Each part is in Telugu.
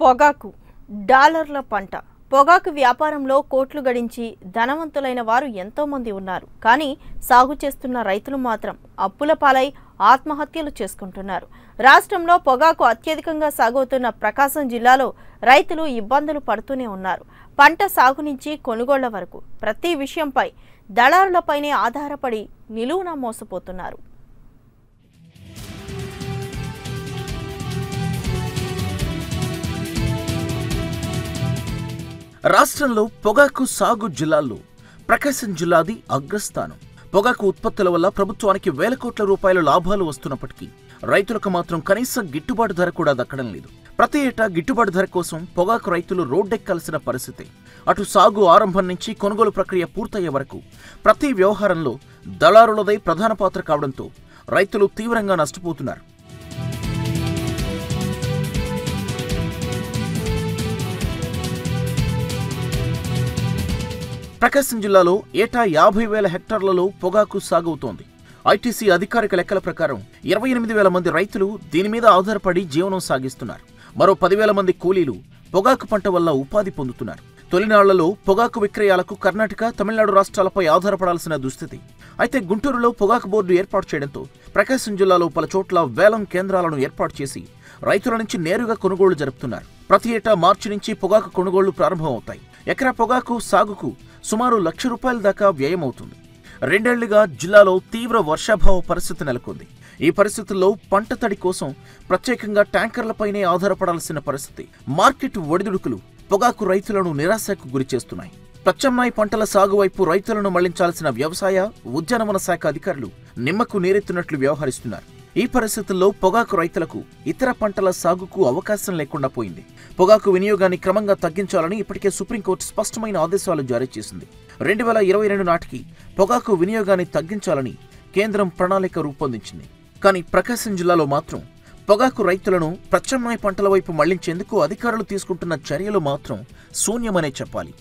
పొగాకు డాలర్ల పంట పొగాకు వ్యాపారంలో కోట్లు గడించి ధనవంతులైన వారు ఎంతో మంది ఉన్నారు కానీ సాగు చేస్తున్న రైతులు మాత్రం అప్పుల పాలై ఆత్మహత్యలు చేసుకుంటున్నారు రాష్ట్రంలో పొగాకు అత్యధికంగా సాగవుతున్న ప్రకాశం జిల్లాలో రైతులు ఇబ్బందులు పడుతూనే ఉన్నారు పంట సాగు నుంచి కొనుగోళ్ల వరకు ప్రతి విషయంపై దళారులపైనే ఆధారపడి నిలువున మోసపోతున్నారు రాష్ట్రంలో పొగాకు సాగు జిల్లాల్లో ప్రకాశం జిల్లాది అగ్రస్థానం పొగాకు ఉత్పత్తుల వల్ల ప్రభుత్వానికి వేల కోట్ల రూపాయల లాభాలు వస్తున్నప్పటికీ రైతులకు మాత్రం కనీస గిట్టుబాటు ధర కూడా దక్కడం లేదు ప్రతి ఏటా గిట్టుబాటు ధర కోసం పొగాకు రైతులు రోడ్డెక్కాల్సిన పరిస్థితి అటు సాగు ఆరంభం నుంచి కొనుగోలు ప్రక్రియ పూర్తయ్యే వరకు ప్రతి వ్యవహారంలో దళారులదే ప్రధాన పాత్ర కావడంతో రైతులు తీవ్రంగా నష్టపోతున్నారు ప్రకాశం జిల్లాలో ఏటా యాభై వేల హెక్టార్లలో పొగాకు సాగవుతోంది ఐటీసీ అధికారిక లెక్కల ప్రకారం ఇరవై ఎనిమిది వేల మంది రైతులు దీని మీద ఆధారపడి జీవనం సాగిస్తున్నారు మరో పదివేల మంది కూలీలు పొగాకు పంట వల్ల ఉపాధి పొందుతున్నారు తొలినాళ్లలో పొగాకు విక్రయాలకు కర్ణాటక తమిళనాడు రాష్ట్రాలపై ఆధారపడాల్సిన దుస్థితి అయితే గుంటూరులో పొగాకు బోర్డు ఏర్పాటు చేయడంతో ప్రకాశం జిల్లాలో పలు చోట్ల వేలం కేంద్రాలను ఏర్పాటు చేసి రైతుల నుంచి నేరుగా కొనుగోళ్లు జరుపుతున్నారు ప్రతి ఏటా మార్చి నుంచి పొగాకు కొనుగోళ్లు ప్రారంభమవుతాయి ఎకరా పొగాకు సాగుకు సుమారు లక్ష రూపాయల దాకా వ్యయమవుతుంది రెండేళ్లుగా జిల్లాలో తీవ్ర వర్షాభావ పరిస్థితి నెలకొంది ఈ పరిస్థితుల్లో పంట తడి కోసం ప్రత్యేకంగా ట్యాంకర్లపైనే ఆధారపడాల్సిన పరిస్థితి మార్కెట్ ఒడిదుడుకులు పొగాకు రైతులను నిరాశకు గురిచేస్తున్నాయి ప్రత్యామ్నాయ పంటల సాగు వైపు రైతులను మళ్లించాల్సిన వ్యవసాయ ఉద్యానవన శాఖ అధికారులు నిమ్మకు నీరెత్తినట్లు వ్యవహరిస్తున్నారు ఈ పరిస్థితుల్లో పొగాకు రైతులకు ఇతర పంటల సాగుకు అవకాశం లేకుండా పోయింది పొగాకు వినియోగాన్ని క్రమంగా తగ్గించాలని ఇప్పటికే సుప్రీంకోర్టు స్పష్టమైన ఆదేశాలు జారీ చేసింది రెండు వేల ఇరవై రెండు నాటికి పొగాకు వినియోగాన్ని తగ్గించాలని కేంద్రం ప్రణాళిక రూపొందించింది కానీ ప్రకాశం జిల్లాలో మాత్రం పొగాకు రైతులను ప్రత్యామ్నాయ పంటల వైపు మళ్లించేందుకు అధికారులు తీసుకుంటున్న చర్యలు మాత్రం శూన్యమనే చెప్పాలి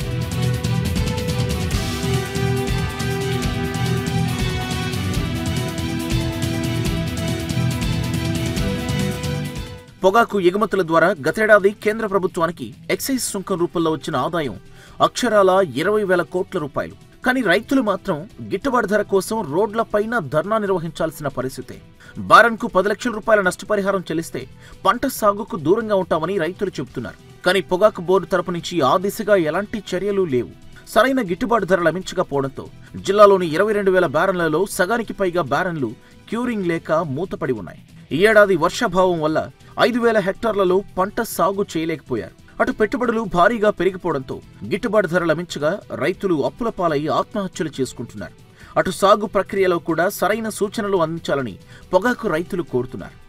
పొగాకు ఎగుమతుల ద్వారా గతేడాది కేంద్ర ప్రభుత్వానికి ఎక్సైజ్ సుంకం రూపంలో వచ్చిన ఆదాయం అక్షరాల ఇరవై వేల కోట్ల రూపాయలు కానీ రైతులు మాత్రం గిట్టుబాటు ధర కోసం రోడ్లపైన ధర్నా నిర్వహించాల్సిన పరిస్థితే బారన్కు పది లక్షల రూపాయల నష్టపరిహారం చెల్లిస్తే పంట సాగుకు దూరంగా ఉంటామని రైతులు చెబుతున్నారు కానీ పొగాకు బోర్డు తరపు నుంచి ఆ దిశగా ఎలాంటి చర్యలు లేవు సరైన గిట్టుబాటు ధర లభించకపోవడంతో జిల్లాలోని ఇరవై రెండు వేల బ్యారన్లలో సగానికి పైగా బ్యారన్లు క్యూరింగ్ లేక మూతపడి ఉన్నాయి ఈ ఏడాది వర్షాభావం వల్ల ఐదు వేల హెక్టార్లలో పంట సాగు చేయలేకపోయారు అటు పెట్టుబడులు భారీగా పెరిగిపోవడంతో గిట్టుబాటు ధర లభించగా రైతులు అప్పుల పాలై ఆత్మహత్యలు చేసుకుంటున్నారు అటు సాగు ప్రక్రియలో కూడా సరైన సూచనలు అందించాలని పొగాకు రైతులు కోరుతున్నారు